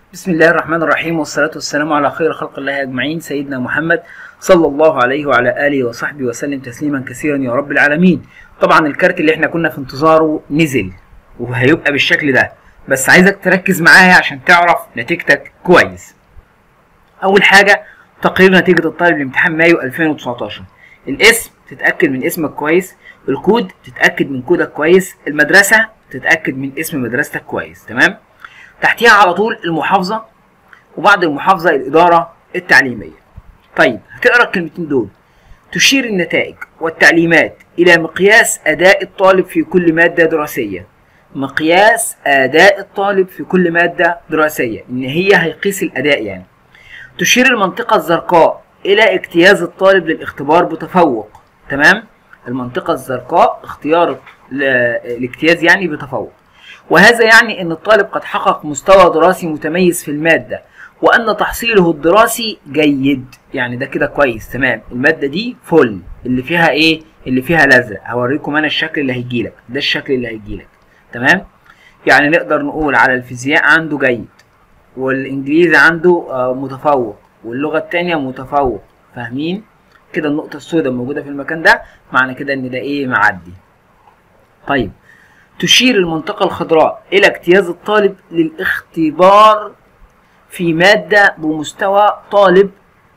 بسم الله الرحمن الرحيم والصلاة والسلام على خير خلق الله أجمعين سيدنا محمد صلى الله عليه وعلى آله وصحبه وسلم تسليما كثيرا يا رب العالمين طبعا الكارت اللي احنا كنا في انتظاره نزل وهيبقى بالشكل ده بس عايزك تركز معايا عشان تعرف نتيجتك كويس أول حاجة تقرير نتيجة الطالب لامتحان مايو 2019 الاسم تتأكد من اسمك كويس الكود تتأكد من كودك كويس المدرسة تتأكد من اسم مدرستك كويس تمام تحتيها على طول المحافظة وبعد المحافظة الإدارة التعليمية طيب هتقرا الكلمتين دول تشير النتائج والتعليمات إلى مقياس أداء الطالب في كل مادة دراسية مقياس أداء الطالب في كل مادة دراسية إن هي هيقيس الأداء يعني تشير المنطقة الزرقاء إلى اجتياز الطالب للاختبار بتفوق تمام المنطقة الزرقاء اختيار ل- الاجتياز يعني بتفوق وهذا يعني أن الطالب قد حقق مستوى دراسي متميز في المادة وأن تحصيله الدراسي جيد يعني ده كده كويس تمام المادة دي فل اللي فيها إيه اللي فيها الأزرق هوريكم أنا الشكل اللي هيجيلك ده الشكل اللي هيجيلك تمام يعني نقدر نقول على الفيزياء عنده جيد والإنجليزي عنده آه، متفوق واللغة التانية متفوق فاهمين كده النقطة السوداء موجودة في المكان ده معنى كده إن ده إيه معدي طيب تشير المنطقة الخضراء إلى اجتياز الطالب للاختبار في مادة بمستوى طالب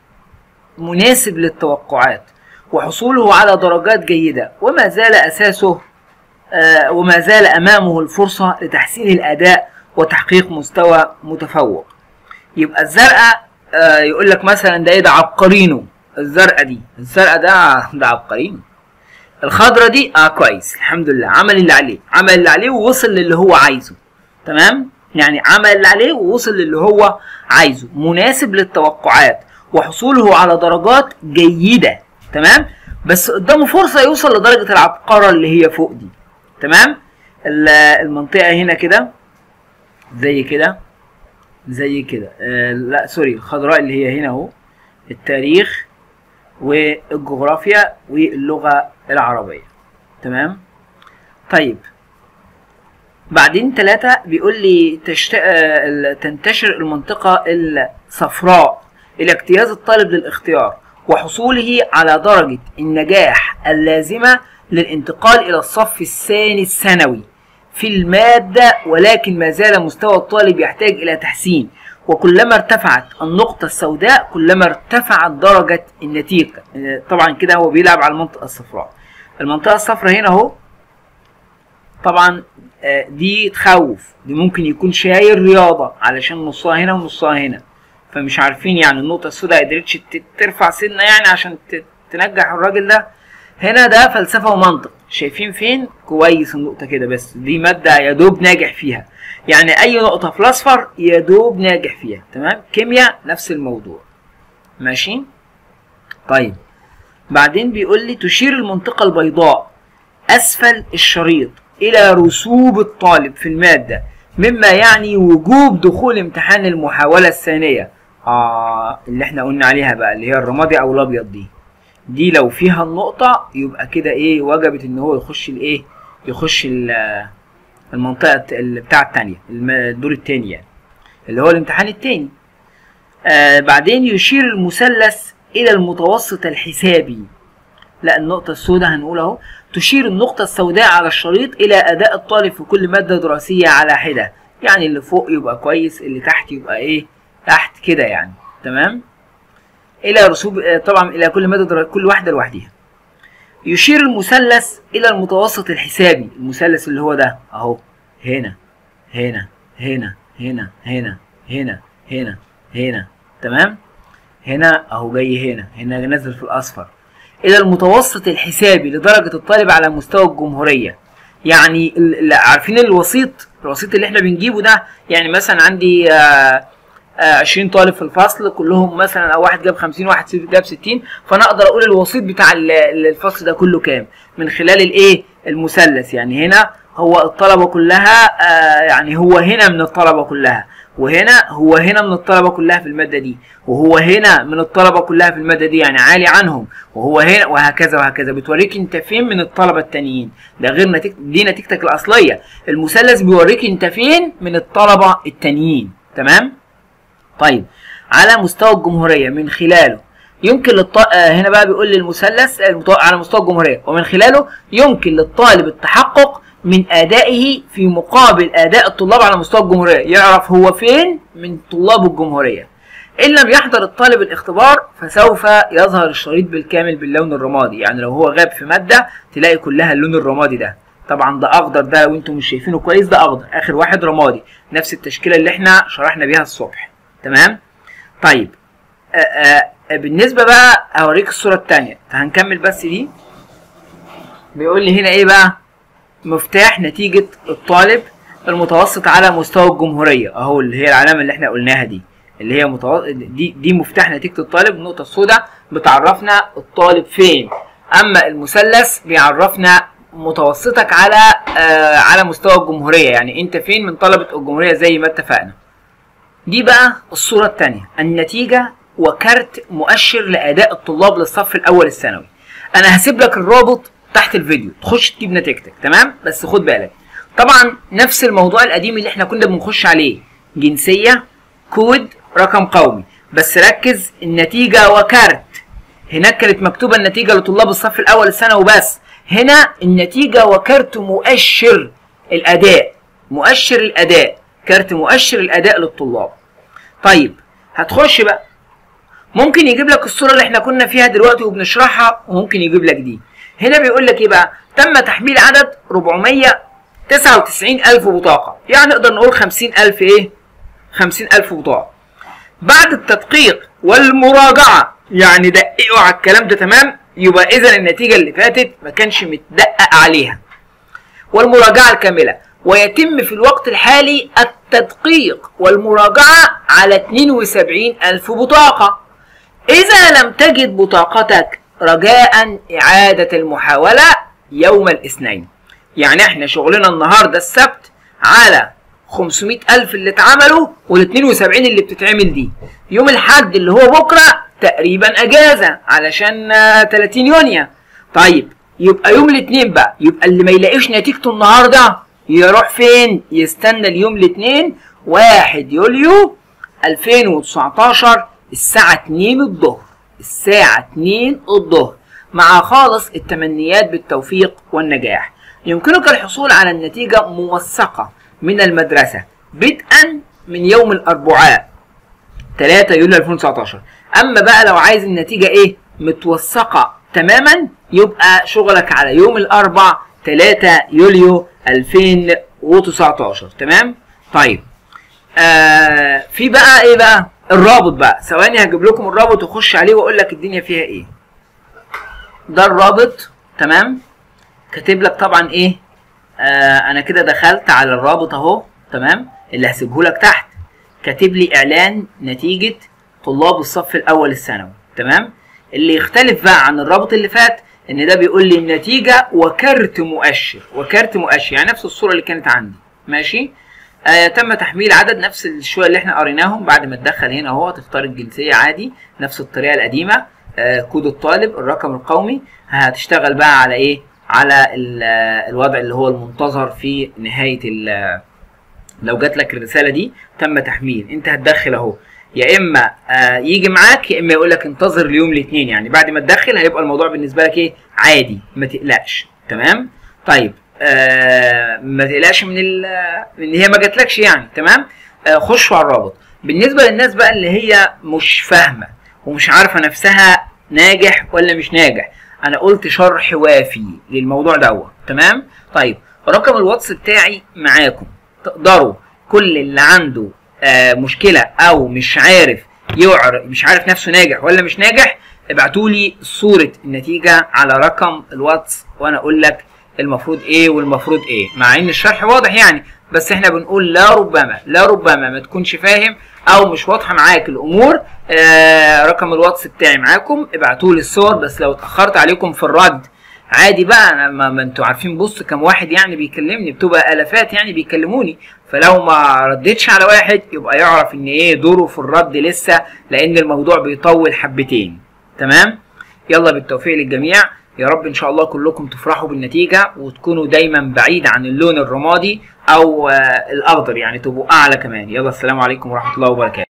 مناسب للتوقعات وحصوله على درجات جيدة وما زال أساسه آه، وما زال أمامه الفرصة لتحسين الأداء وتحقيق مستوى متفوق يبقى الزرقاء آه، يقول لك مثلا ده ايه ده عبقرينو الزرقاء دي الزرقاء ده ده عبقرينو الخضرة دي اه كويس الحمد لله عمل اللي عليه عمل اللي عليه ووصل للي هو عايزه تمام يعني عمل اللي عليه ووصل للي هو عايزه مناسب للتوقعات وحصوله على درجات جيدة تمام بس قدامه فرصة يوصل لدرجة العبقرة اللي هي فوق دي تمام ال- المنطقة هنا كده زي كده زي كده آه لا سوري الخضراء اللي هي هنا اهو التاريخ والجغرافيا واللغة العربية تمام طيب بعدين ثلاثة بيقول لي تشت... آه، ال- تنتشر المنطقة الصفراء إلى اجتياز الطالب للاختيار وحصوله على درجة النجاح اللازمة للانتقال إلى الصف الثاني الثانوي في المادة ولكن ما زال مستوى الطالب يحتاج إلى تحسين وكلما ارتفعت النقطة السوداء كلما ارتفعت درجة النتيجة آه، طبعا كده هو بيلعب على المنطقة الصفراء المنطقة الصفراء هنا اهو طبعا آه، دي تخوف دي ممكن يكون شايل رياضة علشان نصها هنا ونصها هنا فمش عارفين يعني النقطة السوداء قدرتش ت- ترفع سنة يعني عشان ت- تنجح الراجل ده هنا ده فلسفة ومنطق شايفين فين كويس النقطة كده بس دي مادة يا دوب ناجح فيها يعني أي نقطة في الأصفر يا دوب ناجح فيها تمام كيمياء نفس الموضوع ماشي طيب بعدين بيقول لي تشير المنطقة البيضاء أسفل الشريط إلى رسوب الطالب في المادة مما يعني وجوب دخول امتحان المحاولة الثانية آه اللي احنا قلنا عليها بقى اللي هي الرمادي أو الأبيض دي دي لو فيها النقطة يبقى كده إيه وجبت إن هو يخش الإيه يخش ال- المنطقة اللي بتاع التانية الم- الدور التاني يعني اللي هو الامتحان التاني آه بعدين يشير المثلث إلى المتوسط الحسابي لا النقطة السوداء هنقول اهو تشير النقطة السوداء على الشريط إلى أداء الطالب في كل مادة دراسية على حدة يعني اللي فوق يبقى كويس اللي تحت يبقى إيه تحت كده يعني تمام إلى رسوب آه، طبعا إلى كل مادة دراسية كل واحدة لوحدها يشير المثلث إلى المتوسط الحسابي المثلث اللي هو ده أهو هنا هنا هنا هنا هنا هنا هنا هنا تمام هنا اهو جاي هنا هنا نازل في الاصفر الى المتوسط الحسابي لدرجه الطالب على مستوى الجمهوريه يعني ال- ال- عارفين الوسيط الوسيط اللي احنا بنجيبه ده يعني مثلا عندي آه، آه، 20 طالب في الفصل كلهم مثلا او واحد جاب 50 واحد جاب 60 فانا اقدر اقول الوسيط بتاع ال- ال- الفصل ده كله كام من خلال الايه المثلث يعني هنا هو الطلبه كلها آه، يعني هو هنا من الطلبه كلها وهنا هو هنا من الطلبه كلها في الماده دي وهو هنا من الطلبه كلها في الماده دي يعني عالي عنهم وهو هنا وهكذا وهكذا بتوريك انت فين من الطلبه التانيين ده غير نتيجة دي نتيجتك الاصليه المثلث بيوريك انت فين من الطلبه التانيين تمام طيب على مستوى الجمهوريه من خلاله يمكن للط... آه هنا بقى بيقول لي المثلث المط... على مستوى الجمهوريه ومن خلاله يمكن للطالب التحقق من ادائه في مقابل اداء الطلاب على مستوى الجمهوريه يعرف هو فين من طلاب الجمهوريه ان لم يحضر الطالب الاختبار فسوف يظهر الشريط بالكامل باللون الرمادي يعني لو هو غاب في ماده تلاقي كلها اللون الرمادي ده طبعا ده اخضر ده لو انتم مش شايفينه كويس ده اخضر اخر واحد رمادي نفس التشكيله اللي احنا شرحنا بيها الصبح تمام طيب آآ آآ بالنسبه بقى اوريك الصوره الثانيه فهنكمل بس دي بيقول لي هنا ايه بقى مفتاح نتيجه الطالب المتوسط على مستوى الجمهوريه اهو اللي هي العلامه اللي احنا قلناها دي اللي هي متو... دي دي مفتاح نتيجه الطالب النقطه السوداء بتعرفنا الطالب فين اما المثلث بيعرفنا متوسطك على آه على مستوى الجمهوريه يعني انت فين من طلبه الجمهوريه زي ما اتفقنا دي بقى الصوره الثانيه النتيجه وكارت مؤشر لاداء الطلاب للصف الاول الثانوي انا هسيب لك الرابط تحت الفيديو تخش تجيب نتيجتك تمام بس خد بالك طبعا نفس الموضوع القديم اللي احنا كنا بنخش عليه جنسيه كود رقم قومي بس ركز النتيجة وكارت هناك كانت مكتوبة النتيجة لطلاب الصف الأول الثانوي بس هنا النتيجة وكارت مؤشر الأداء مؤشر الأداء كارت مؤشر الأداء للطلاب طيب هتخش بقى ممكن يجيب لك الصورة اللي احنا كنا فيها دلوقتي وبنشرحها وممكن يجيب لك دي هنا بيقول لك ايه بقى تم تحميل عدد 499 ألف بطاقة يعني نقدر نقول 50 ألف ايه 50 ألف بطاقة بعد التدقيق والمراجعة يعني دققوا على الكلام ده تمام يبقى إذا النتيجة اللي فاتت ما كانش متدقق عليها والمراجعة الكاملة ويتم في الوقت الحالي التدقيق والمراجعة على 72 ألف بطاقة إذا لم تجد بطاقتك رجاء إعادة المحاولة يوم الاثنين يعني احنا شغلنا النهاردة السبت على 500 ألف اللي اتعملوا وال 72 اللي بتتعمل دي يوم الحد اللي هو بكرة تقريبا أجازة علشان 30 يونيو طيب يبقى يوم الاثنين بقى يبقى اللي ما يلاقيش نتيجته النهاردة يروح فين يستنى اليوم الاثنين 1 يوليو 2019 الساعة 2 الظهر الساعة 2 الظهر مع خالص التمنيات بالتوفيق والنجاح يمكنك الحصول على النتيجة موثقة من المدرسة بدءا من يوم الأربعاء 3 يوليو 2019 أما بقى لو عايز النتيجة إيه متوثقة تماما يبقى شغلك على يوم الأربع 3 يوليو 2019 تمام طيب آه في بقى إيه بقى الرابط بقى ثواني هجيب لكم الرابط واخش عليه واقول لك الدنيا فيها ايه ده الرابط تمام كاتب لك طبعا ايه آه انا كده دخلت على الرابط اهو تمام اللي هسيبه لك تحت كاتب لي اعلان نتيجه طلاب الصف الاول الثانوي تمام اللي يختلف بقى عن الرابط اللي فات ان ده بيقول لي النتيجه وكارت مؤشر وكارت مؤشر يعني نفس الصوره اللي كانت عندي ماشي آه تم تحميل عدد نفس الشويه اللي احنا قريناهم بعد ما تدخل هنا اهو تختار الجنسيه عادي نفس الطريقه القديمه آه كود الطالب الرقم القومي هتشتغل بقى على ايه على الوضع اللي هو المنتظر في نهايه لو جات لك الرساله دي تم تحميل انت هتدخل اهو يا اما آه يجي معاك يا اما يقول لك انتظر اليوم الاثنين يعني بعد ما تدخل هيبقى الموضوع بالنسبه لك ايه عادي ما تقلقش تمام طيب آه ما تقلقش من ال ان هي ما جاتلكش يعني تمام آه خشوا على الرابط بالنسبه للناس بقى اللي هي مش فاهمه ومش عارفه نفسها ناجح ولا مش ناجح انا قلت شرح وافي للموضوع دوت تمام طيب رقم الواتس بتاعي معاكم تقدروا كل اللي عنده آه مشكله او مش عارف يعرف مش عارف نفسه ناجح ولا مش ناجح ابعتوا لي صوره النتيجه على رقم الواتس وانا اقول لك المفروض ايه والمفروض ايه مع ان الشرح واضح يعني بس احنا بنقول لا ربما لا ربما ما تكونش فاهم او مش واضحه معاك الامور آه رقم الواتس بتاعي معاكم ابعتوا لي الصور بس لو اتاخرت عليكم في الرد عادي بقى انا ما, ما انتوا عارفين بص كم واحد يعني بيكلمني بتبقى الافات يعني بيكلموني فلو ما ردتش على واحد يبقى يعرف ان ايه دوره في الرد لسه لان الموضوع بيطول حبتين تمام يلا بالتوفيق للجميع يا رب ان شاء الله كلكم تفرحوا بالنتيجه وتكونوا دايما بعيد عن اللون الرمادي او آه الاخضر يعني تبقوا اعلى كمان يلا السلام عليكم ورحمه الله وبركاته